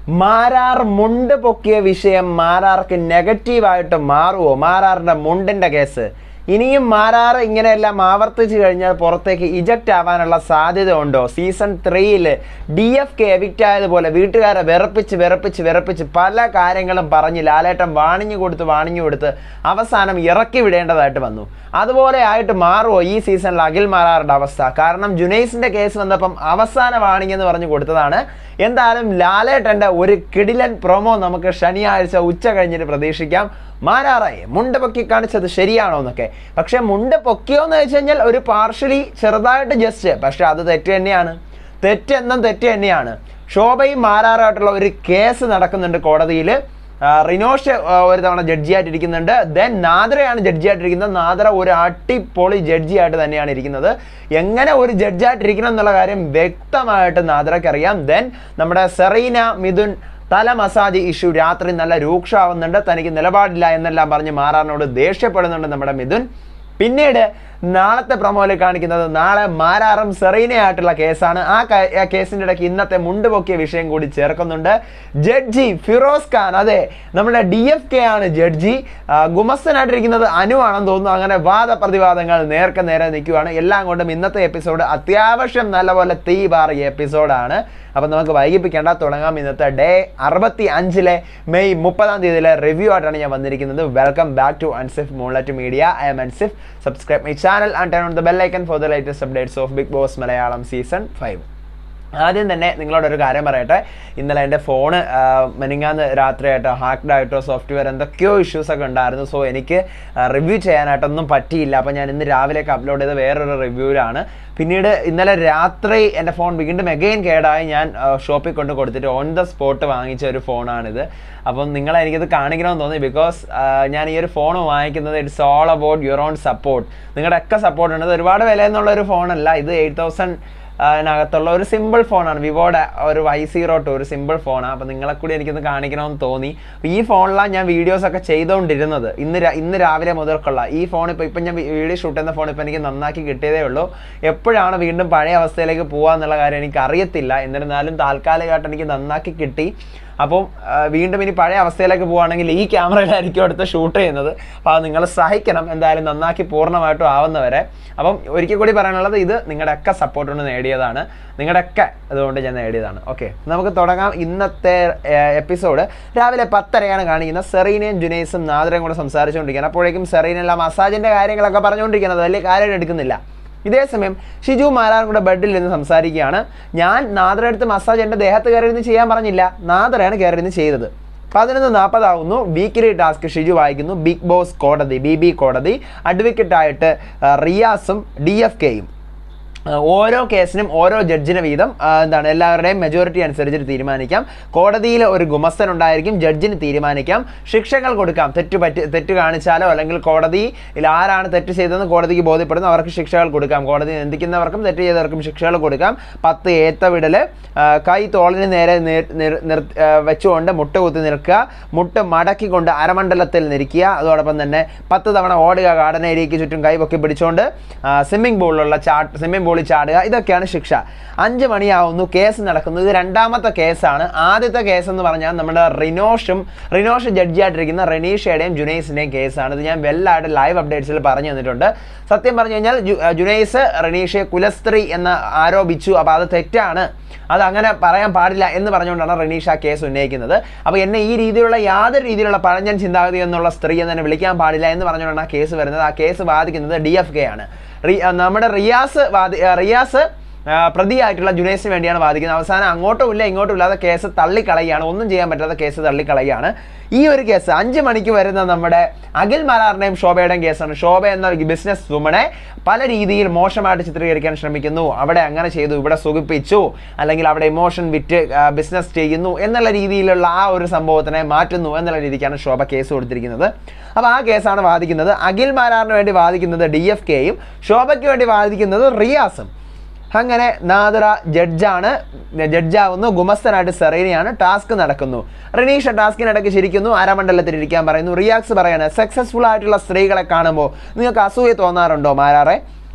മാരാർ മുണ്ട് പൊക്കിയ വിഷയം മാരാർക്ക് നെഗറ്റീവായിട്ട് മാറുമോ മാരാറിന്റെ മുണ്ടിന്റെ കേസ് ഇനിയും മാരാർ ഇങ്ങനെയെല്ലാം ആവർത്തിച്ചു കഴിഞ്ഞാൽ പുറത്തേക്ക് ഇജക്റ്റ് ആവാനുള്ള സാധ്യത ഉണ്ടോ സീസൺ ത്രീയിൽ ഡി എഫ് കെ എവിക്റ്റ് ആയതുപോലെ വീട്ടുകാരെ വിറപ്പിച്ച് വിറപ്പിച്ച് വിറപ്പിച്ച് പല കാര്യങ്ങളും പറഞ്ഞ് ലാലേട്ടൻ വാണിഞ്ഞു കൊടുത്ത് വാണിഞ്ഞു കൊടുത്ത് അവസാനം ഇറക്കി വിടേണ്ടതായിട്ട് വന്നു അതുപോലെ ആയിട്ട് മാറുമോ ഈ സീസണിൽ അഖിൽ മാരാറുടെ അവസ്ഥ കാരണം ജുനൈസിന്റെ കേസ് വന്നപ്പം അവസാന വാണിംഗ് എന്ന് പറഞ്ഞു കൊടുത്തതാണ് എന്തായാലും ലാലേട്ടൻ്റെ ഒരു കിടിലൻ പ്രൊമോ നമുക്ക് ശനിയാഴ്ച ഉച്ച കഴിഞ്ഞിട്ട് പ്രതീക്ഷിക്കാം മാരാറായി മുണ്ട് പൊക്കി കാണിച്ചത് ശരിയാണോ എന്നൊക്കെ പക്ഷെ മുണ്ട് പൊക്കിയോ എന്ന് വെച്ച് കഴിഞ്ഞാൽ ഒരു പാർഷ്യലി ചെറുതായിട്ട് ജസ്റ്റ് പക്ഷെ അത് തെറ്റ് തന്നെയാണ് തെറ്റെന്നും തെറ്റ് തന്നെയാണ് ശോഭയും മാരാറായിട്ടുള്ള ഒരു കേസ് നടക്കുന്നുണ്ട് കോടതിയിൽ റിനോഷ് ആ, ഒരു തവണ ജഡ്ജിയായിട്ടിരിക്കുന്നുണ്ട് ദെൻ നാദ്രയാണ് ജഡ്ജിയായിട്ടിരിക്കുന്നത് നാദ്ര ഒരു അടിപൊളി ജഡ്ജിയായിട്ട് തന്നെയാണ് ഇരിക്കുന്നത് എങ്ങനെ ഒരു ജഡ്ജായിട്ടിരിക്കണം എന്നുള്ള കാര്യം വ്യക്തമായിട്ട് നാദ്രയ്ക്ക് അറിയാം ദെൻ നമ്മുടെ സെറീന മിഥുൻ തല മസാജ് ഇഷ്യൂ രാത്രി നല്ല രൂക്ഷമാവുന്നുണ്ട് തനിക്ക് നിലപാടില്ല എന്നെല്ലാം പറഞ്ഞ് മാറാറിനോട് ദേഷ്യപ്പെടുന്നുണ്ട് നമ്മുടെ മിഥുൻ പിന്നീട് നാളത്തെ പ്രൊമോയിൽ കാണിക്കുന്നത് നാളെ മാരാറും സെറീനയായിട്ടുള്ള കേസാണ് ആ ക- ആ കേസിൻ്റെ ഇടയ്ക്ക് ഇന്നത്തെ മുണ്ട് പൊക്കിയ വിഷയം കൂടി ചേർക്കുന്നുണ്ട് ജഡ്ജി ഫിറോസ് ഖാൻ അതെ നമ്മുടെ ഡി എഫ് കെ ആണ് ജഡ്ജി ആ, ഗുമസ്തനായിട്ടിരിക്കുന്നത് അനു ആണെന്ന് തോന്നുന്നു അങ്ങനെ വാദപ്രതിവാദങ്ങൾ നേർക്ക് നേരെ നിൽക്കുകയാണ് എല്ലാം കൊണ്ടും ഇന്നത്തെ എപ്പിസോഡ് അത്യാവശ്യം നല്ലപോലെ തീ പാറിയ എപ്പിസോഡാണ് അപ്പം നമുക്ക് വൈകിപ്പിക്കേണ്ട തുടങ്ങാം ഇന്നത്തെ ഡേ അറുപത്തി അഞ്ചിലെ മെയ് മുപ്പതാം തീയതിയിലെ റിവ്യൂ ആയിട്ടാണ് ഞാൻ വന്നിരിക്കുന്നത് welcome back to Ansif Moolat media I M Ansif subscribe my channel and turn on the bell icon for the latest updates of Bigg Boss Malayalam season five ആദ്യം തന്നെ നിങ്ങളോട് ഒരു കാര്യം പറയട്ടെ ഇന്നലെ എൻ്റെ ഫോണ് മെനിങ്ങാന്ന് രാത്രിയായിട്ടോ ഹാക്ഡ് ആയിട്ടോ സോഫ്റ്റ്വെയർ എന്തൊക്കെയോ ഇഷ്യൂസ് ഒക്കെ ഉണ്ടായിരുന്നു സോ എനിക്ക് റിവ്യൂ ചെയ്യാനായിട്ടൊന്നും പറ്റിയില്ല അപ്പോൾ ഞാൻ ഇന്ന് രാവിലേക്ക് അപ്ലോഡ് ചെയ്ത വേറൊരു റിവ്യൂവിലാണ് പിന്നീട് ഇന്നലെ രാത്രി എൻ്റെ ഫോൺ വീണ്ടും എഗെയിൻ കേടായി ഞാൻ ഷോപ്പിൽ കൊണ്ട് കൊടുത്തിട്ട് ഓൺ ദ സ്പോട്ട് വാങ്ങിച്ച ഒരു ഫോണാണിത് അപ്പം നിങ്ങളെ എനിക്കിത് കാണിക്കണമെന്ന് തോന്നി ബിക്കോസ് ഞാൻ ഈ ഒരു ഫോൺ വാങ്ങിക്കുന്നത് it's all about your own support നിങ്ങളുടെ ഒക്കെ സപ്പോർട്ട് ഉണ്ട് ഇത് ഒരുപാട് വില എന്നുള്ള ഒരു ഫോണല്ല ഇത് എയ്റ്റ് തൗസൻഡ് അതിനകത്തുള്ള ഒരു സിമ്പിൾ ഫോണാണ് വിവോയുടെ ഒരു വൈ സീറോ ടു ഒരു സിമ്പിൾ ഫോണാണ് അപ്പോൾ നിങ്ങളെ കൂടി എനിക്കൊന്ന് കാണിക്കണമെന്ന് തോന്നി അപ്പോൾ ഈ ഫോണിലാണ് ഞാൻ വീഡിയോസ് ഒക്കെ ചെയ്തുകൊണ്ടിരുന്നത് ഇന്ന് രാ- ഇന്ന് രാവിലെ മുതൽക്കുള്ള ഈ ഫോൺ ഇപ്പോൾ ഇപ്പം ഞാൻ വീഡിയോ ഷൂട്ട് ചെയ്യുന്ന ഫോൺ ഇപ്പോൾ എനിക്ക് നന്നാക്കി കിട്ടിയതേ ഉള്ളൂ എപ്പോഴാണ് വീണ്ടും പഴയ അവസ്ഥയിലേക്ക് പോകുക എന്നുള്ള കാര്യം എനിക്ക് അറിയത്തില്ല എന്നിരുന്നാലും താൽക്കാലികമായിട്ട് എനിക്ക് നന്നാക്കി കിട്ടി അപ്പം ആ, വീണ്ടും ഇനി പഴയ അവസ്ഥയിലേക്ക് പോവുകയാണെങ്കിൽ ഈ ക്യാമറയിലായിരിക്കും അടുത്ത് ഷൂട്ട് ചെയ്യുന്നത് അപ്പോൾ അത് നിങ്ങൾ സഹിക്കണം എന്തായാലും നന്നാക്കി പൂർണ്ണമായിട്ടും ആവുന്നവരെ അപ്പം ഒരിക്കൽ കൂടി പറയാനുള്ളത് ഇത് നിങ്ങളുടെയൊക്കെ സപ്പോർട്ട് കൊണ്ട് നേടിയതാണ് നിങ്ങളുടെയൊക്കെ അതുകൊണ്ട് ഞാൻ നേടിയതാണ് ഓക്കെ നമുക്ക് തുടങ്ങാം ഇന്നത്തെ എപ്പിസോഡ് രാവിലെ പത്തരയാണ് കാണിക്കുന്നത് സെറീനയും ജുനൈസും നാദരയും കൂടെ സംസാരിച്ചുകൊണ്ടിരിക്കുന്നത് അപ്പോഴേക്കും സെറീനെല്ലാം മസാജിൻ്റെ കാര്യങ്ങളൊക്കെ പറഞ്ഞുകൊണ്ടിരിക്കുന്നത് വലിയ കാര്യം എടുക്കുന്നില്ല ഇതേസമയം ഷിജു മാരാറും കൂടെ ബെഡിൽ നിന്ന് സംസാരിക്കുകയാണ് ഞാൻ നാദറ അടുത്ത് മസാജ് എൻ്റെ ദേഹത്ത് കയറി ഇരുന്ന് ചെയ്യാൻ പറഞ്ഞില്ല നാദറയാണ് കയറി ഇരുന്ന് ചെയ്തത് പതിനൊന്ന് നാൽപ്പതാവുന്നു വീക്കിലി ടാസ്ക് ഷിജു വായിക്കുന്നു ബിഗ് ബോസ് കോടതി ബി ബി കോടതി അഡ്വക്കേറ്റായിട്ട് റിയാസും ഡി എഫ് കെയും ആഹ് ഓരോ കേസിനും ഓരോ ജഡ്ജിന് വീതം ആഹ് എന്താണ് എല്ലാവരുടെയും മെജോറിറ്റി അനുസരിച്ചിട്ട് തീരുമാനിക്കാം കോടതിയിൽ ഒരു ഗുമസ്തൻ ഉണ്ടായിരിക്കും ജഡ്ജിന് തീരുമാനിക്കാം ശിക്ഷകൾ കൊടുക്കാം തെറ്റ് പറ്റി തെറ്റ് കാണിച്ചാലോ അല്ലെങ്കിൽ കോടതിയിൽ ആരാണ് തെറ്റ് ചെയ്തതെന്ന് കോടതിക്ക് ബോധ്യപ്പെടുന്നു അവർക്ക് ശിക്ഷകൾ കൊടുക്കാം കോടതി നിന്ദിക്കുന്നവർക്കും തെറ്റ് ചെയ്തവർക്കും ശിക്ഷകൾ കൊടുക്കാം പത്ത് ഏത്തവിടൽ കൈ തോളിന് നേരെ നിർ- നിർ- നിർ- ആഹ് വെച്ചുകൊണ്ട് മുട്ട കുത്തി നിൽക്കുക മുട്ട് മടക്കിക്കൊണ്ട് അരമണ്ഡലത്തിൽ നിൽക്കുക അതോടൊപ്പം തന്നെ പത്ത് തവണ ഓടുക ഗാർഡൻ ഏരിയയ്ക്ക് ചുറ്റും കൈ പൊക്കി പിടിച്ചുകൊണ്ട് സ്വിമ്മിംഗ് പൂളിലുള്ള ചാട്ട് സ്വിമ്മിംഗ് പൂളിൽ ചാടുക ഇതൊക്കെയാണ് ശിക്ഷ അഞ്ച് മണിയാവുന്നു കേസ് നടക്കുന്നു ഇത് രണ്ടാമത്തെ കേസാണ് ആദ്യത്തെ കേസ് എന്ന് പറഞ്ഞാൽ നമ്മുടെ റിനോഷും റിനോഷ് ജഡ്ജിയായിട്ടിരിക്കുന്ന റെനീഷയുടെയും ജുനൈസിൻ്റെയും കേസാണ് ഇത് ഞാൻ വെല്ലായിട്ട് ലൈവ് അപ്ഡേറ്റ്സിൽ പറഞ്ഞു തന്നിട്ടുണ്ട് സത്യം പറഞ്ഞു കഴിഞ്ഞാൽ ജു- ജുനൈസ് റെനീഷയെ കുലസ്ത്രീ എന്ന് ആരോപിച്ചു അപ്പോൾ അത് തെറ്റാണ് അത് അങ്ങനെ പറയാൻ പാടില്ല എന്ന് പറഞ്ഞുകൊണ്ടാണ് റനീഷ ആ കേസ് ഉന്നയിക്കുന്നത് അപ്പോൾ എന്നെ ഈ രീതിയിലുള്ള യാതൊരു രീതിയിലുള്ള പഴഞ്ഞൻ ചിന്താഗതി എന്നുള്ള സ്ത്രീ എന്ന് തന്നെ വിളിക്കാൻ പാടില്ല എന്ന് പറഞ്ഞുകൊണ്ടാണ് ആ കേസ് വരുന്നത് ആ കേസ് വാദിക്കുന്നത് ഡി എഫ് കെ ആണ് റി- ആ, നമ്മുടെ റിയാസ് വാദി ആ, റിയാസ് ആ, പ്രതിയായിട്ടുള്ള ജുനൈസിന് വേണ്ടിയാണ് വാദിക്കുന്നത് അവസാനം അങ്ങോട്ടും ഇല്ല ഇങ്ങോട്ടും ഇല്ലാതെ കേസ് തള്ളിക്കളയുകയാണ് ഒന്നും ചെയ്യാൻ പറ്റാത്ത കേസ് തള്ളിക്കളയുകയാണ് ഈ ഒരു കേസ് അഞ്ച് മണിക്ക് വരുന്ന നമ്മുടെ അഖിൽ മലാറിൻ്റെയും ശോഭയുടെയും കേസാണ് ശോഭ എന്ന ബിസിനസ് വുമണെ പല രീതിയിൽ മോശമായിട്ട് ചിത്രീകരിക്കാൻ ശ്രമിക്കുന്നു അവിടെ അങ്ങനെ ചെയ്തു ഇവിടെ സുഖിപ്പിച്ചു അല്ലെങ്കിൽ അവിടെ ഇമോഷൻ വിറ്റ് ബിസിനസ് ചെയ്യുന്നു എന്നുള്ള രീതിയിലുള്ള ആ ഒരു സംഭവത്തിനെ മാറ്റുന്നു എന്നുള്ള രീതിക്കാണ് ശോഭ കേസ് കൊടുത്തിരിക്കുന്നത് അപ്പോൾ ആ കേസാണ് വാദിക്കുന്നത് അഖിൽ മാരാറിന് വേണ്ടി വാദിക്കുന്നത് ഡി എഫ് കെയും ശോഭയ്ക്ക് വേണ്ടി വാദിക്കുന്നത് റിയാസും അങ്ങനെ നാദറ ജഡ്ജാണ് ജഡ്ജാവുന്നു ഗുമസ്തനായിട്ട് സെറീനയാണ് ടാസ്ക് നടക്കുന്നു റിനീഷ ടാസ്കിനിടയ്ക്ക് ചിരിക്കുന്നു അരമണ്ഡലത്തിൽ ഇരിക്കാൻ പറയുന്നു റിയാക്സ് പറയാണ് സക്സസ്ഫുൾ ആയിട്ടുള്ള സ്ത്രീകളെ കാണുമ്പോൾ നിങ്ങൾക്ക് അസൂയ തോന്നാറുണ്ടോ മാരാറെ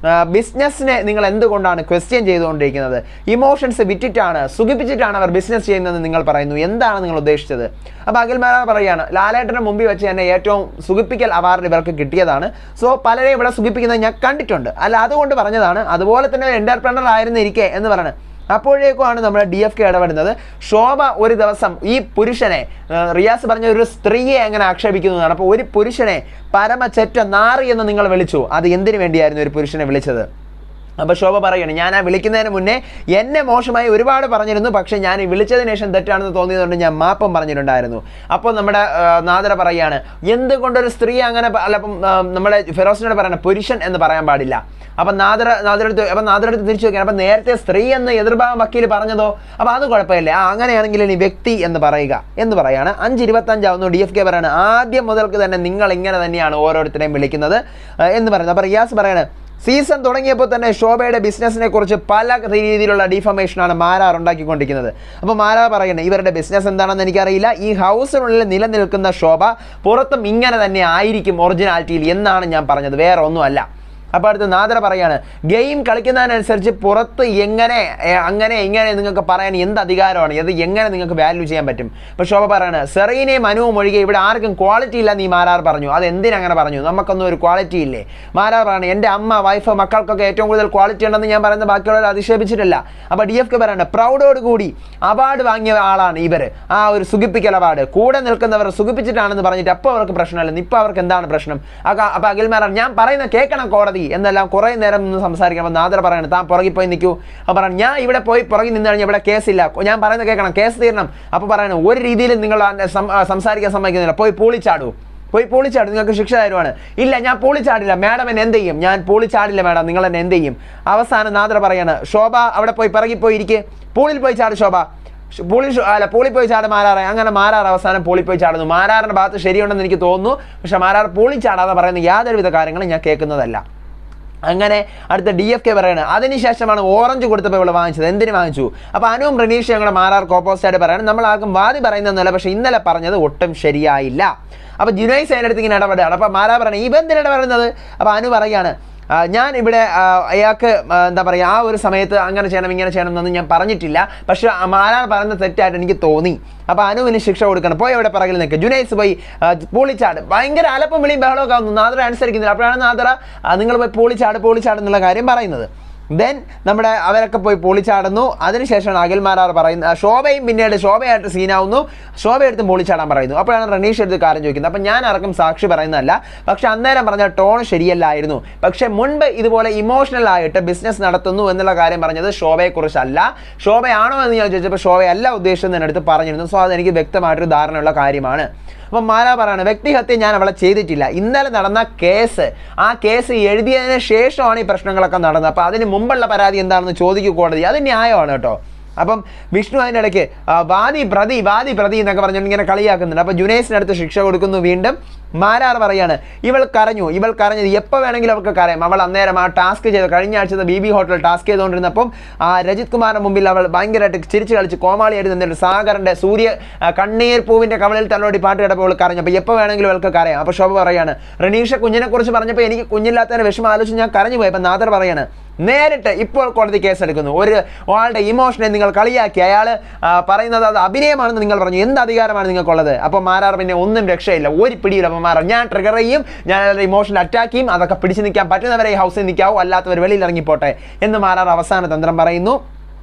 ബിസിനസ്സിനെ നിങ്ങൾ എന്തുകൊണ്ടാണ് ക്വസ്റ്റ്യൻ ചെയ്തുകൊണ്ടിരിക്കുന്നത് ഇമോഷൻസ് വിറ്റിട്ടാണ് സുഖിപ്പിച്ചിട്ടാണ് അവർ ബിസിനസ് ചെയ്യുന്നതെന്ന് നിങ്ങൾ പറയുന്നു എന്താണ് നിങ്ങൾ ഉദ്ദേശിച്ചത് അപ്പോൾ അഖിൽമാര പറയുകയാണ് ലാലേട്ടൻ്റെ മുമ്പിൽ വെച്ച് തന്നെ ഏറ്റവും സുഖിപ്പിക്കൽ അവാർഡ് ഇവർക്ക് കിട്ടിയതാണ് സോ പലരെയും ഇവിടെ സുഖിപ്പിക്കുന്നത് ഞാൻ കണ്ടിട്ടുണ്ട് അല്ല അതുകൊണ്ട് പറഞ്ഞതാണ് അതുപോലെ തന്നെ ഒരു എൻ്റർപ്രണർ ആയിരുന്നിരിക്കെ എന്ന് പറയുന്നത് അപ്പോഴേക്കുമാണ് നമ്മുടെ ഡി എഫ് കെ ഇടപെടുന്നത് ശോഭ ഒരു ദിവസം ഈ പുരുഷനെ ആ, റിയാസ് പറഞ്ഞ ഒരു സ്ത്രീയെ എങ്ങനെ ആക്ഷേപിക്കുന്നതാണ് അപ്പോൾ ഒരു പുരുഷനെ പരമചെറ്റ നാറി എന്ന് നിങ്ങൾ വിളിച്ചു അത് എന്തിനു വേണ്ടിയായിരുന്നു ഒരു പുരുഷനെ വിളിച്ചത് അപ്പോൾ ശോഭ പറയണം ഞാൻ ആ വിളിക്കുന്നതിന് മുന്നേ എന്നെ മോശമായി ഒരുപാട് പറഞ്ഞിരുന്നു പക്ഷേ ഞാൻ ഈ വിളിച്ചതിന് ശേഷം തെറ്റാണെന്ന് തോന്നിയതുകൊണ്ട് ഞാൻ മാപ്പം പറഞ്ഞിട്ടുണ്ടായിരുന്നു അപ്പോൾ നമ്മുടെ ആ, നാദര പറയാണ് എന്തുകൊണ്ടൊരു സ്ത്രീ അങ്ങനെ പ- അല്ല അപ്പം ആ, നമ്മുടെ ഫിറോസിനോട് പറയണം പുരുഷൻ എന്ന് പറയാൻ പാടില്ല അപ്പം നാദര നാദരടുത്ത് അപ്പം നാദരടുത്ത് തിരിച്ചു നോക്കിയാണ് അപ്പം നേരത്തെ സ്ത്രീ എന്ന് എതിർഭാഗം വക്കീൽ പറഞ്ഞതോ അപ്പോൾ അത് കുഴപ്പമില്ല ആ അങ്ങനെയാണെങ്കിൽ ഇനി വ്യക്തി എന്ന് പറയുക എന്ന് പറയാണ് അഞ്ച് ഇരുപത്തഞ്ചാവുന്നു ഡി എഫ് കെ പറയാണ് ആദ്യം മുതൽക്ക് തന്നെ നിങ്ങൾ ഇങ്ങനെ തന്നെയാണ് ഓരോരുത്തരെയും വിളിക്കുന്നത് ആ, എന്ന് പറയുന്നത് അപ്പോൾ റിയാസ് പറയാണ് സീസൺ തുടങ്ങിയപ്പോൾ തന്നെ ശോഭയുടെ ബിസിനസ്സിനെ കുറിച്ച് പല രീതിയിലുള്ള ഡിഫമേഷനാണ് മാരാർ ഉണ്ടാക്കിക്കൊണ്ടിരിക്കുന്നത് അപ്പോൾ മാരാർ പറയുന്നത് ഇവരുടെ ബിസിനസ് എന്താണെന്ന് എനിക്കറിയില്ല ഈ ഹൗസിനുള്ളിൽ നിലനിൽക്കുന്ന ശോഭ പുറത്തും ഇങ്ങനെ തന്നെ ആയിരിക്കും ഒറിജിനാലിറ്റിയിൽ എന്നാണ് ഞാൻ പറഞ്ഞത് വേറെ ഒന്നുമല്ല അപ്പോൾ അടുത്ത് നാദര പറയാണ് ഗെയിം കളിക്കുന്നതിനനുസരിച്ച് പുറത്ത് എങ്ങനെ ഏ, അങ്ങനെ ഇങ്ങനെ നിങ്ങൾക്ക് പറയാൻ എന്ത് അധികാരമാണ് ഇത് എങ്ങനെ നിങ്ങൾക്ക് വാല്യൂ ചെയ്യാൻ പറ്റും ഇപ്പോൾ ശോഭ പറയാണ് സെറീനയും അനുവും ഒഴികെ ഇവിടെ ആർക്കും ക്വാളിറ്റി ഇല്ല നീ മാരാർ പറഞ്ഞു അത് എന്തിനങ്ങനെ പറഞ്ഞു നമുക്കൊന്നും ഒരു ക്വാളിറ്റി ഇല്ലേ മാരാർ പറഞ്ഞു എൻ്റെ അമ്മ വൈഫ് മക്കൾക്കൊക്കെ ഏറ്റവും കൂടുതൽ ക്വാളിറ്റി ഉണ്ടെന്ന് ഞാൻ പറയുന്നത് ബാക്കിയുള്ളവർ അധിക്ഷേപിച്ചിട്ടില്ല അപ്പോൾ ഡി എഫ് കെ പറയാണ് പ്രൗഡോട് കൂടി അവാർഡ് വാങ്ങിയ ആളാണ് ഇവർ ആ ഒരു സുഖിപ്പിക്കൽ അവാർഡ് കൂടെ നിൽക്കുന്നവർ സുഖിപ്പിച്ചിട്ടാണെന്ന് പറഞ്ഞിട്ട് അപ്പോൾ അവർക്ക് പ്രശ്നമല്ല ഇപ്പോൾ അവർക്ക് എന്താണ് പ്രശ്നം അപ്പോൾ അഖിൽമാരാർ ഞാൻ പറയുന്ന കേൾക്കണം കോടതി എന്നെല്ലാം കുറേ നേരം നിന്ന് സംസാരിക്കണം അപ്പോൾ നാദർ പറയണം താൻ പുറകിൽ പോയി നിൽക്കൂ അപ്പോൾ പറയണം ഞാൻ ഇവിടെ പോയി പുറകിൽ നിന്ന് കഴിഞ്ഞാൽ ഇവിടെ കേസില്ല ഞാൻ പറയുന്നത് കേൾക്കണം കേസ് തീരണം അപ്പോൾ പറയണം ഒരു രീതിയിലും നിങ്ങൾ ആ സം- ആ സംസാരിക്കാൻ സമ്മതിക്കുന്നില്ല പോയി പൂളിച്ചാടൂ പോയി പൂളിച്ചാട് നിങ്ങൾക്ക് ശിക്ഷ തരുവാണ് ഇല്ല ഞാൻ പൂളിച്ചാടില്ല മാഡം എന്നെ എന്ത് ചെയ്യും ഞാൻ പൂളിച്ചാടില്ല മാഡം നിങ്ങൾ എന്നെ എന്ത് ചെയ്യും അവസാനം നാദർ പറയാണ് ശോഭ അവിടെ പോയി പിറകി പോയി ഇരിക്കെ പൂളിൽ പോയി ചാട് ശോഭ ഷ് പൂളി ഷോ- അല്ല പൂളി പോയി ചാട് മാരാറെ അങ്ങനെ മാരാർ അവസാനം പൂളി പോയി ചാടുന്നു മാരാറിന്റെ ഭാഗത്ത് ശരിയുണ്ടെന്ന് എനിക്ക് തോന്നുന്നു പക്ഷെ മാരാർ പൂളി ചാടാതെ പറയുന്ന യാതൊരുവിധ കാര്യങ്ങളും ഞാൻ കേൾക്കുന്നതല്ല അങ്ങനെ അടുത്ത ഡി എഫ് കെ പറയണത് അതിനുശേഷമാണ് ഓറഞ്ച് കൊടുത്തപ്പോൾ ഇവള് വാങ്ങിച്ചത് എന്തിന് വാങ്ങിച്ചു അപ്പോൾ അനുവും റനീഷ് ഞങ്ങളുടെ മാറാർക്ക് ഓപ്പോസിറ്റായിട്ട് പറയണം നമ്മൾ ആർക്കും വാദി പറയുന്നതല്ല പക്ഷേ ഇന്നലെ പറഞ്ഞത് ഒട്ടും ശരിയായില്ല അപ്പോൾ ജുനൈസ് അതിൻ്റെ അടുത്ത് ഇങ്ങനെ ഇടപെടുകയാണ് അപ്പോൾ മാരാ പറയണത് ഇവ എന്തിനാണ് പറയുന്നത് അപ്പോൾ അനു പറയാണ് ആ, ഞാൻ ഇവിടെ ആ, അയാൾക്ക് ആ, എന്താ പറയുക ആ ഒരു സമയത്ത് അങ്ങനെ ചെയ്യണം ഇങ്ങനെ ചെയ്യണം എന്നൊന്നും ഞാൻ പറഞ്ഞിട്ടില്ല പക്ഷെ മാരാർ പറയുന്നത് തെറ്റായിട്ട് എനിക്ക് തോന്നി അപ്പോൾ അനുവിന് ശിക്ഷ കൊടുക്കണം പോയി അവിടെ പിറകിൽ നിൽക്കുക ജുനൈസ് പോയി ആ, പൂളിച്ചാട് ഭയങ്കര അലപ്പം വിളിയും ബഹളമൊക്കെ ആവുന്നു നാദറ അനുസരിക്കുന്നില്ല അപ്പോഴാണ് നാദറ ആ, നിങ്ങൾ പോയി പൂളിച്ചാട് പൂളിച്ചാട് എന്നുള്ള കാര്യം പറയുന്നത് ദെൻ നമ്മുടെ അവരൊക്കെ പോയി പൊളിച്ചാടുന്നു അതിനുശേഷമാണ് അഖിൽമാരാർ പറയുന്നത് ആ, ശോഭയും പിന്നീട് ശോഭയായിട്ട് സീനാവുന്നു ശോഭ എടുത്ത് പൊളിച്ചാടാൻ പറയുന്നു അപ്പോഴാണ് റനീഷ് എടുത്ത് കാര്യം ചോദിക്കുന്നത് അപ്പം ഞാൻ ആർക്കും സാക്ഷി പറയുന്നതല്ല പക്ഷെ അന്നേരം പറഞ്ഞ ടോൺ ശരിയല്ലായിരുന്നു പക്ഷെ മുൻപ് ഇതുപോലെ ഇമോഷണൽ ആയിട്ട് ബിസിനസ് നടത്തുന്നു എന്നുള്ള കാര്യം പറഞ്ഞത് ശോഭയെക്കുറിച്ചല്ല ശോഭയാണോ എന്ന് ഞാൻ ചോദിച്ചപ്പോൾ ശോഭയല്ല ഉദ്ദേശിച്ചത് എന്നെടുത്ത് പറഞ്ഞിരുന്നു സോ അതെനിക്ക് വ്യക്തമായിട്ടൊരു ധാരണയുള്ള കാര്യമാണ് അപ്പം മാല പറയാണ് വ്യക്തിഹത്യ ഞാൻ അവളെ ചെയ്തിട്ടില്ല ഇന്നലെ നടന്ന കേസ് ആ കേസ് എഴുതിയതിന് ശേഷമാണ് ഈ പ്രശ്നങ്ങളൊക്കെ നടന്നത് അപ്പോൾ അതിന് മുമ്പുള്ള പരാതി എന്താണെന്ന് ചോദിക്കൂ കോടതി അത് ന്യായമാണ് കേട്ടോ അപ്പം വിഷ്ണു അതിൻ്റെ ഇടയ്ക്ക് ആ, വാദി പ്രതി വാദി പ്രതി എന്നൊക്കെ പറഞ്ഞുകൊണ്ട് ഇങ്ങനെ കളിയാക്കുന്നുണ്ട് അപ്പോൾ ജുനൈസിനടുത്ത് ശിക്ഷ കൊടുക്കുന്നു വീണ്ടും മാരാർ പറയാണ് ഇവൾ കരഞ്ഞു ഇവൾ കരഞ്ഞത് എപ്പോൾ വേണമെങ്കിലും അവൾക്ക് കരയാം അവൾ അന്നേരം ആ ടാസ്ക് ചെയ്ത് കഴിഞ്ഞ ആഴ്ചത്തെ ബി ബി ഹോട്ടൽ ടാസ്ക് ചെയ്തുകൊണ്ടിരുന്നപ്പം ആ രജിത് കുമാറിന് മുമ്പിൽ അവൾ ഭയങ്കരമായിട്ട് ചിരിച്ച് കളിച്ച് കോമാളിയായിട്ട് നിന്നിട്ട് സാഗറിൻ്റെ സൂര്യ ആ, കണ്ണീർ പൂവിൻ്റെ കവളിൽ തലോടി പാട്ട് കേട്ടപ്പോൾ അവൾ കരഞ്ഞു അപ്പോൾ എപ്പോൾ വേണമെങ്കിലും അവൾക്ക് കരയാം അപ്പോൾ ശോഭ പറയാണ് റനീഷ കുഞ്ഞിനെ കുറിച്ച് പറഞ്ഞപ്പോൾ എനിക്ക് കുഞ്ഞില്ലാത്തതിന് വിഷമം ആലോചിച്ച് ഞാൻ കരഞ്ഞു പോയി അപ്പം നാദർ പറയാണ് നേരിട്ട് ഇപ്പോൾ കോടതി കേസെടുക്കുന്നു ഒരു ആളുടെ ഇമോഷനെ നിങ്ങൾ കളിയാക്കി അയാൾ പറയുന്നത് അത് അഭിനയമാണെന്ന് നിങ്ങൾ പറഞ്ഞു എന്ത് അധികാരമാണ് നിങ്ങൾക്കുള്ളത് അപ്പോൾ മാരാർ പിന്നെ ഒന്നും രക്ഷയില്ല ഒരു പിടിയില്ല അപ്പോൾ മാറാം ഞാൻ ട്രിഗർ ചെയ്യും ഞാൻ അയാളുടെ ഇമോഷണൽ അറ്റാക്ക് ചെയ്യും അതൊക്കെ പിടിച്ചു നിൽക്കാൻ പറ്റുന്നവരെ ഈ ഹൗസിൽ നിൽക്കാവൂ അല്ലാത്തവർ വെളിയിൽ ഇറങ്ങിപ്പോട്ടെ എന്ന് മാരാർ അവസാന തന്ത്രം പറയുന്നു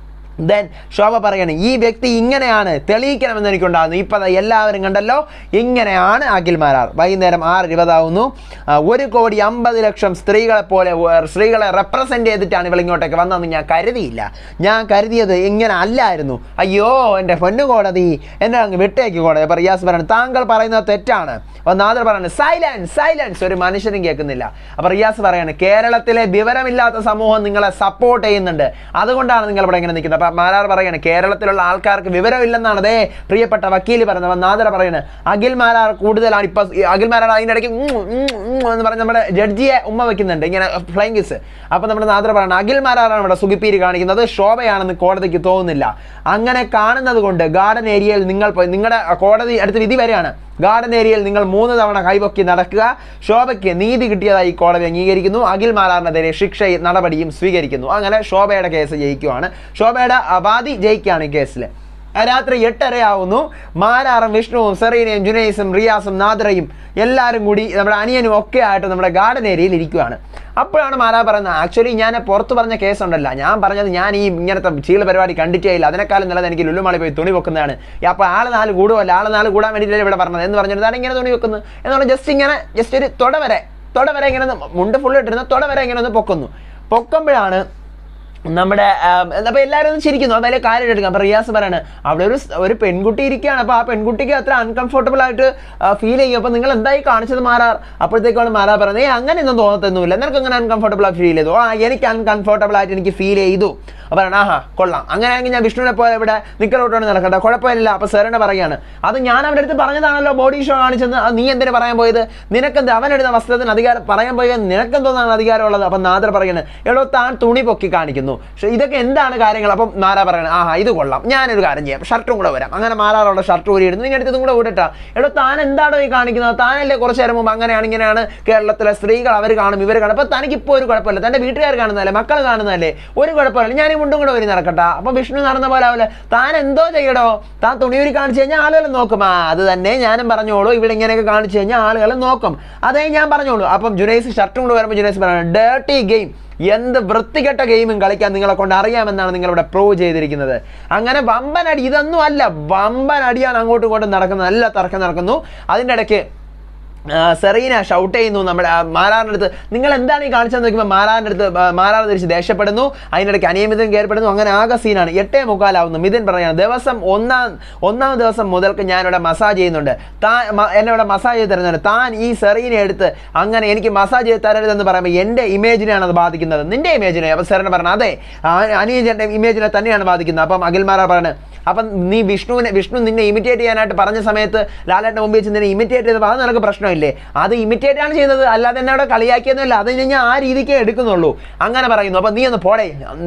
ദെൻ ശോഭ പറയാണ് ഈ വ്യക്തി ഇങ്ങനെയാണ് തെളിയിക്കണമെന്ന് എനിക്കുണ്ടാകുന്നു ഇപ്പം എല്ലാവരും കണ്ടല്ലോ ഇങ്ങനെയാണ് അഖിൽ മാരാർ വൈകുന്നേരം ആറ് ഇരുപതാവുന്നു ആ, ഒരു കോടി അമ്പത് ലക്ഷം സ്ത്രീകളെ പോലെ ഏർ, സ്ത്രീകളെ റെപ്രസെൻ്റ് ചെയ്തിട്ടാണ് ഇവൾ ഇങ്ങോട്ടേക്ക് വന്നതെന്ന് ഞാൻ കരുതിയില്ല ഞാൻ കരുതിയത് ഇങ്ങനെ അല്ലായിരുന്നു അയ്യോ എൻ്റെ പൊന്നു കോടതി എന്നെ അങ്ങ് വിട്ടേക്ക് കോടതി അപ്പോൾ റിയാസ് പറയണം താങ്കൾ പറയുന്നത് തെറ്റാണ് അപ്പോൾ നാദർ പറയുന്നത് സൈലൻസ് സൈലൻസ് ഒരു മനുഷ്യനും കേൾക്കുന്നില്ല അപ്പോൾ റിയാസ് പറയാണ് കേരളത്തിലെ വിവരമില്ലാത്ത സമൂഹം നിങ്ങളെ സപ്പോർട്ട് ചെയ്യുന്നുണ്ട് അതുകൊണ്ടാണ് നിങ്ങൾ ഇവിടെ ഇങ്ങനെ നിൽക്കുന്നത് അപ്പോൾ മാരാർ പറയാണ് കേരളത്തിലുള്ള ആൾക്കാർക്ക് വിവരമില്ലെന്നാണ് അതേ പ്രിയപ്പെട്ട വക്കീൽ പറയുന്നത് അപ്പോൾ നാദർ പറയുന്നത് അഖിൽ മാരാർ കൂടുതലാണ് ഇപ്പോൾ അഖിൽ മാരാർ അതിൻ്റെ ഇടയ്ക്ക് ഉം, ഉം, ഉം എന്ന് പറഞ്ഞ് നമ്മുടെ ജഡ്ജിയെ ഉമ്മ വെക്കുന്നുണ്ട് ഇങ്ങനെ ഫ്ലൈങ് കിസ് അപ്പോൾ നമ്മുടെ നാദർ പറയുന്നത് അഖിൽ മാരാറാണ് ഇവിടെ സുഖിപ്പീര് കാണിക്കുന്നത് ശോഭയാണെന്ന് കോടതിക്ക് തോന്നുന്നില്ല അങ്ങനെ കാണുന്നത് കൊണ്ട് ഗാർഡൻ ഏരിയയിൽ നിങ്ങൾ പോയി നിങ്ങളുടെ കോടതി അടുത്ത് വിധി വരെയാണ് ഗാർഡൻ ഏരിയയിൽ നിങ്ങൾ മൂന്ന് തവണ കൈപൊക്കി നടക്കുക ശോഭയ്ക്ക് നീതി കിട്ടിയതായി കോടതി അംഗീകരിക്കുന്നു അഖിൽ മാരാറിനെതിരെ ശിക്ഷ നടപടിയും സ്വീകരിക്കുന്നു അങ്ങനെ ശോഭയുടെ കേസ് ജയിക്കുവാണ് ശോഭയുടെ ആ, വാദി ജയിക്കുകയാണ് ഈ കേസിൽ ആ രാത്രി എട്ടരയാവുന്നു മാരാറും വിഷ്ണുവും സെറീനയും ജുനൈസും റിയാസും നാദ്രയും എല്ലാവരും കൂടി നമ്മുടെ അനിയനും ഒക്കെ ആയിട്ട് നമ്മുടെ ഗാർഡൻ ഏരിയയിൽ ഇരിക്കുവാണ് അപ്പോഴാണ് മാരാ പറയുന്നത് ആക്ച്വലി ഞാൻ പുറത്ത് പറഞ്ഞ കേസ് ഉണ്ടല്ല ഞാൻ പറഞ്ഞത് ഞാൻ ഈ ഇങ്ങനത്തെ ചീള പരിപാടി കണ്ടിട്ടേ ഇല്ല അതിനേക്കാളും നല്ലത് എനിക്ക് ലുല്ലുമാളി പോയി തുണി വെക്കുന്നതാണ് അപ്പോൾ ആള് നാല് കൂടുമല്ല ആള് നാല് കൂടാൻ വേണ്ടിയിട്ടല്ലേ ഇവിടെ പറഞ്ഞത് എന്ന് പറഞ്ഞിട്ടാണ് ഇങ്ങനെ തുണി വെക്കുന്നത് എന്ന് പറഞ്ഞാൽ ജസ്റ്റ് ഇങ്ങനെ ജസ്റ്റ് ഒരു തൊട വരെ തൊട വരെ ഇങ്ങനെ ഒന്ന് മുണ്ട് ഫുൾ ഇട്ടിരുന്ന തൊട വരെ ഇങ്ങനെ ഒന്ന് പൊക്കുന്നു പൊക്കുമ്പോഴാണ് നമ്മുടെ അപ്പോൾ എല്ലാവരും ഒന്ന് ചിരിക്കുന്നു അത് വലിയ കാര്യം എടുക്കാം അപ്പോൾ റിയാസ് പറയാണ് അവിടെ ഒരു സ്- ഒരു പെൺകുട്ടി ഇരിക്കുകയാണ് അപ്പോൾ ആ പെൺകുട്ടിക്ക് അത്ര അൺകംഫർട്ടബിൾ ആയിട്ട് ഫീൽ ചെയ്യും അപ്പോൾ നിങ്ങൾ എന്തായി കാണിച്ചത് മാറാർ അപ്പോഴത്തേക്കാണ് മാറാർ പറയുന്നത് ഏ അങ്ങനെയൊന്നും തോന്നത്തൊന്നുമില്ല നിനക്ക് അങ്ങനെ അൺകംഫർട്ടബിൾ ആയിട്ട് ഫീൽ ചെയ്തു ആ എനിക്ക് അൺകംഫർട്ടബിൾ ആയിട്ട് എനിക്ക് ഫീൽ ചെയ്തു അപ്പോൾ പറയണം ആഹാ കൊള്ളാം അങ്ങനെയാണെങ്കിൽ ഞാൻ വിഷ്ണുവിനെ പോലെ ഇവിടെ നിക്കലോട്ടാണ് നടക്കട്ടെ കുഴപ്പമില്ല അപ്പോൾ സാറിനെ പറയാണ് അത് ഞാൻ അവൻ്റെ അടുത്ത് പറഞ്ഞതാണല്ലോ ബോഡി ഷോ കാണിച്ചത് അത് നീ എന്തിനു പറയാൻ പോയത് നിനക്കെന്ത് അവനെടുത്ത വസ്ത്രത്തിന് അധികാരം പറയാൻ പോയത് നിനക്കെന്തോന്നാണ് അധികാരമുള്ളത് അപ്പം നാദർ പറയുന്നത് എടോ താൻ തുണി പൊക്കി കാണിക്കുന്നു പക്ഷേ ഇതൊക്കെ എന്താണ് കാര്യങ്ങൾ അപ്പം മാരാ പറയണത് ആഹാ ഇത് കൊള്ളാം ഞാനൊരു കാര്യം ചെയ്യാം ഷർട്ടും കൂടെ വരാം അങ്ങനെ മാറാറുള്ള ഷർട്ട് ഊരി ഇടുന്നു നിങ്ങളുടെ അടുത്തും കൂടെ ഊരിട്ടാ എടോ താൻ എന്താണോ ഈ കാണിക്കുന്നത് താനല്ലേ കുറച്ച് നേരം മുമ്പ് അങ്ങനെയാണ് ഇങ്ങനെയാണ് കേരളത്തിലെ സ്ത്രീകൾ അവർ കാണും ഇവർ കാണും അപ്പോൾ തനിക്ക് ഇപ്പോൾ ഒരു കുഴപ്പമില്ല തൻ്റെ വീട്ടുകാർ കാണുന്നതല്ലേ മക്കൾ കാണുന്നതല്ലേ ഒരു കുഴപ്പമില്ല ഞാൻ ഈ മുണ്ടും കൂടെ വരി നടക്കട്ടെ അപ്പം വിഷ്ണു നടന്ന പോലെ ആവില്ല താൻ എന്തോ ചെയ്യടോ താൻ തുണിയൂരി കാണിച്ചു കഴിഞ്ഞാൽ ആളുകൾ നോക്കും ആ അത് തന്നെ ഞാനും പറഞ്ഞോളൂ ഇവിടെ ഇങ്ങനെയൊക്കെ കാണിച്ചു കഴിഞ്ഞാൽ ആളുകൾ നോക്കും അതേ ഞാൻ പറഞ്ഞോളൂ അപ്പം ജുനൈസ് ഷർട്ടും കൂടെ വരുമ്പോൾ ജുനൈസ് പറയുന്നത് ഡേർട്ടി ഗെയിം എന്ത് വൃത്തികെട്ട ഗെയിമും കളിക്കാൻ നിങ്ങളെ കൊണ്ട് അറിയാമെന്നാണ് നിങ്ങളിവിടെ പ്രൂവ് ചെയ്തിരിക്കുന്നത് അങ്ങനെ വമ്പൻ അടി ഇതൊന്നും അല്ല വമ്പൻ അടിയാണ് അങ്ങോട്ടും ഇങ്ങോട്ടും നടക്കുന്നത് നല്ല തർക്കം നടക്കുന്നു അതിൻ്റെ ഇടയ്ക്ക് ആ, സെറീന ഷൗട്ട് ചെയ്യുന്നു നമ്മുടെ ആ, മാരാറിൻ്റെ അടുത്ത് നിങ്ങൾ എന്താണ് ഈ കാണിച്ചതെന്ന് നോക്കുമ്പോൾ മാരാറിൻ്റെ അടുത്ത് ആ, മാരാർ തിരിച്ച് ദേഷ്യപ്പെടുന്നു അതിനിടയ്ക്ക് അനിയമിതം കയറിപ്പെടുന്നു അങ്ങനെ ആകെ സീനാണ് എട്ടേ മുക്കാലാവുന്നു മിഥുൻ പറയാണ് ദിവസം ഒന്നാം ഒന്നാം ദിവസം മുതൽക്ക് ഞാനിവിടെ മസാജ് ചെയ്യുന്നുണ്ട് താൻ മ- എന്നെ ഇവിടെ മസാജ് ചെയ്ത് തരുന്നുണ്ട് താൻ ഈ സെറീനെ എടുത്ത് അങ്ങനെ എനിക്ക് മസാജ് ചെയ്ത് തരരുതെന്ന് പറയുമ്പോൾ എൻ്റെ ഇമേജിനെയാണ് അത് ബാധിക്കുന്നത് നിന്റെ ഇമേജിനെ അപ്പോൾ സെറീന പറഞ്ഞു അതെ അനിയൻ്റെ ഇമേജിനെ തന്നെയാണ് ബാധിക്കുന്നത് അപ്പം അഖിൽ മാരാർ പറയുന്നത് അപ്പം നീ വിഷ്ണുവിനെ വിഷ്ണു നിന്നെ ഇമിറ്റേറ്റ് ചെയ്യാനായിട്ട് പറഞ്ഞ സമയത്ത് ലാലേട്ടൻ്റെ മുമ്പിൽ വെച്ച് നിന്നെ ഇമിറ്റേറ്റ് ചെയ്തപ്പോൾ അത് നിനക്ക് പ്രശ്നമില്ലേ അത് ഇമിറ്റേറ്റ് ആണ് ചെയ്തത് അല്ലാതെ എന്നെ അവിടെ കളിയാക്കിയൊന്നുമില്ല അത് ഞാൻ ആ രീതിക്കേ എടുക്കുന്നുള്ളൂ അങ്ങനെ പറയുന്നു അപ്പം നീ ഒന്ന് പോടേ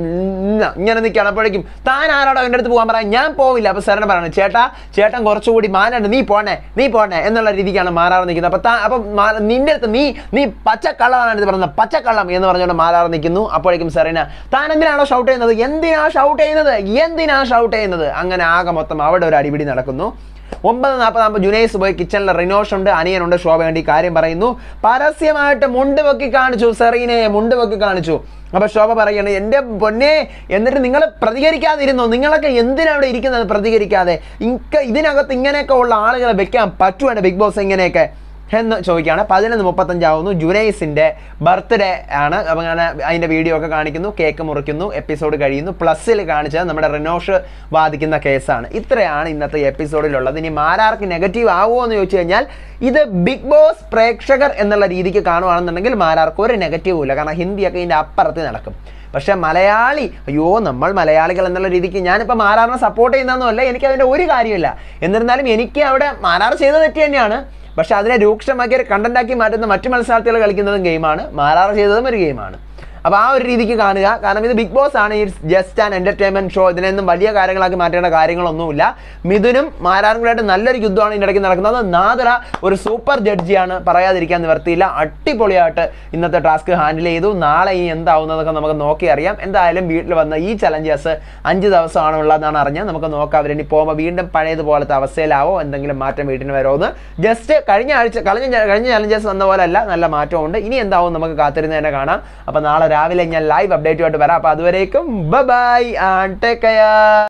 ഉം, ഇങ്ങനെ നിൽക്കുകയാണ് അപ്പോഴേക്കും താൻ ആരാടോ എൻ്റെ അടുത്ത് പോകാൻ പറയാം ഞാൻ പോവില്ല അപ്പോൾ ശരണം പറയുന്നത് ചേട്ടാ ചേട്ടൻ കുറച്ചുകൂടി മാനുണ്ട് നീ പോണേ നീ പോണേ എന്നുള്ള രീതിക്കാണ് മാറാറ് നിൽക്കുന്നത് അപ്പം താ അപ്പം മാ- നിന്റെ അടുത്ത് നീ നീ പച്ചക്കള്ളമാണ് എടുത്ത് പറയുന്നത് പച്ചക്കള്ളം എന്ന് പറഞ്ഞുകൊണ്ട് മാറാറ് നിൽക്കുന്നു അപ്പോഴേക്കും സെറീന താൻ എന്തിനാണോ ഷൗട്ട് ചെയ്യുന്നത് എന്തിനാ ഷൗട്ട് ചെയ്യുന്നത് എന്തിനാ ഷൗട്ട് ചെയ്യുന്നത് അങ്ങനെ ആകെ മൊത്തം അവിടെ ഒരു അടിപിടി നടക്കുന്നു ഒമ്പത് നാൽപ്പതാകുമ്പോൾ ജുനൈസ് പോയി കിച്ചണിൽ റിനോഷ് ഉണ്ട് അനിയനുണ്ട് ശോഭ വേണ്ടി കാര്യം പറയുന്നു പരസ്യമായിട്ട് മുണ്ട് പൊക്കി കാണിച്ചു സെറീനയെ മുണ്ട് പൊക്കി കാണിച്ചു അപ്പൊ ശോഭ പറയാണ് എൻ്റെ പൊന്നെ എന്നിട്ട് നിങ്ങൾ പ്രതികരിക്കാതിരുന്നോ നിങ്ങളൊക്കെ എന്തിനാ അവിടെ ഇരിക്കുന്നത് പ്രതികരിക്കാതെ ഇങ്ക ഇതിനകത്ത് ഇങ്ങനെയൊക്കെ ഉള്ള ആളുകളെ വെക്കാൻ പറ്റുവാണ് ബിഗ് ബോസ് ഇങ്ങനെയൊക്കെ എന്ന് ചോദിക്കുകയാണ് പതിനൊന്ന് മുപ്പത്തഞ്ചാവുന്നു ജുനൈസിൻ്റെ ബർത്ത്ഡേ ആണ് അപ്പം അങ്ങനെ അതിൻ്റെ വീഡിയോ ഒക്കെ കാണിക്കുന്നു കേക്ക് മുറിക്കുന്നു എപ്പിസോഡ് കഴിയുന്നു പ്ലസ്സിൽ കാണിച്ചത് നമ്മുടെ റിനോഷ് വാദിക്കുന്ന കേസാണ് ഇത്രയാണ് ഇന്നത്തെ എപ്പിസോഡിലുള്ളത് ഇനി മാരാർക്ക് നെഗറ്റീവ് ആവുമോ എന്ന് ചോദിച്ചു കഴിഞ്ഞാൽ ഇത് ബിഗ് ബോസ് പ്രേക്ഷകർ എന്നുള്ള രീതിക്ക് കാണുവാണെന്നുണ്ടെങ്കിൽ മാരാർക്ക് ഒരു നെഗറ്റീവും ഇല്ല കാരണം ഹിന്ദിയൊക്കെ ഇതിൻ്റെ അപ്പുറത്ത് നടക്കും പക്ഷെ മലയാളി അയ്യോ നമ്മൾ മലയാളികൾ എന്നുള്ള രീതിക്ക് ഞാനിപ്പോൾ മാരാറിനെ സപ്പോർട്ട് ചെയ്യുന്നതൊന്നുമല്ല എനിക്ക് അതിൻ്റെ ഒരു കാര്യമില്ല എന്നിരുന്നാലും എനിക്ക് അവിടെ മാരാർ ചെയ്ത തെറ്റ് തന്നെയാണ് പക്ഷെ അതിനെ രൂക്ഷമാക്കി ഒരു കണ്ടന്റാക്കി മാറ്റുന്ന മറ്റു മത്സരാർത്ഥികൾ കളിക്കുന്നതും ഗെയിമാണ് മാരാർ ചെയ്തതും ഒരു ഗെയിമാണ് അപ്പോൾ ആ ഒരു രീതിക്ക് കാണുക കാരണം ഇത് ബിഗ് ബോസ് ആണ് it's just an entertainment show ഇതിനൊന്നും വലിയ കാര്യങ്ങളാക്കി മാറ്റേണ്ട കാര്യങ്ങളൊന്നുമില്ല മിഥുനും മാരാറുകളായിട്ട് നല്ലൊരു യുദ്ധമാണ് ഇതിൻ്റെ ഇടയ്ക്ക് നടക്കുന്നത് നാദറ ഒരു സൂപ്പർ ജഡ്ജിയാണ് പറയാതിരിക്കാൻ നിവർത്തിയില്ല അടിപൊളിയായിട്ട് ഇന്നത്തെ ടാസ്ക് ഹാൻഡിൽ ചെയ്തു നാളെ ഇനി എന്താവുന്നതൊക്കെ നമുക്ക് നോക്കി അറിയാം എന്തായാലും വീട്ടിൽ വന്ന ഈ ചലഞ്ചസ് അഞ്ച് ദിവസമാണ് ഉള്ളതെന്നാണ് അറിഞ്ഞത് നമുക്ക് നോക്കാം അവരിനി പോകുമ്പോൾ വീണ്ടും പഴയതുപോലത്തെ അവസ്ഥയിലാവോ എന്തെങ്കിലും മാറ്റം വീട്ടിന് വരുമോ ജസ്റ്റ് കഴിഞ്ഞ ആഴ്ച കഴിഞ്ഞ കഴിഞ്ഞ ചലഞ്ചസ് വന്ന പോലെ അല്ല നല്ല മാറ്റമുണ്ട് ഇനി എന്താവും നമുക്ക് കാത്തിരുന്ന് തന്നെ കാണാം അപ്പോൾ നാളെ രാവിലെ ഞാൻ ലൈവ് അപ്ഡേറ്റുമായിട്ട് വരാം അപ്പോൾ അതുവരേക്കും ബൈ ആൻഡ് ടേക്ക് കെയർ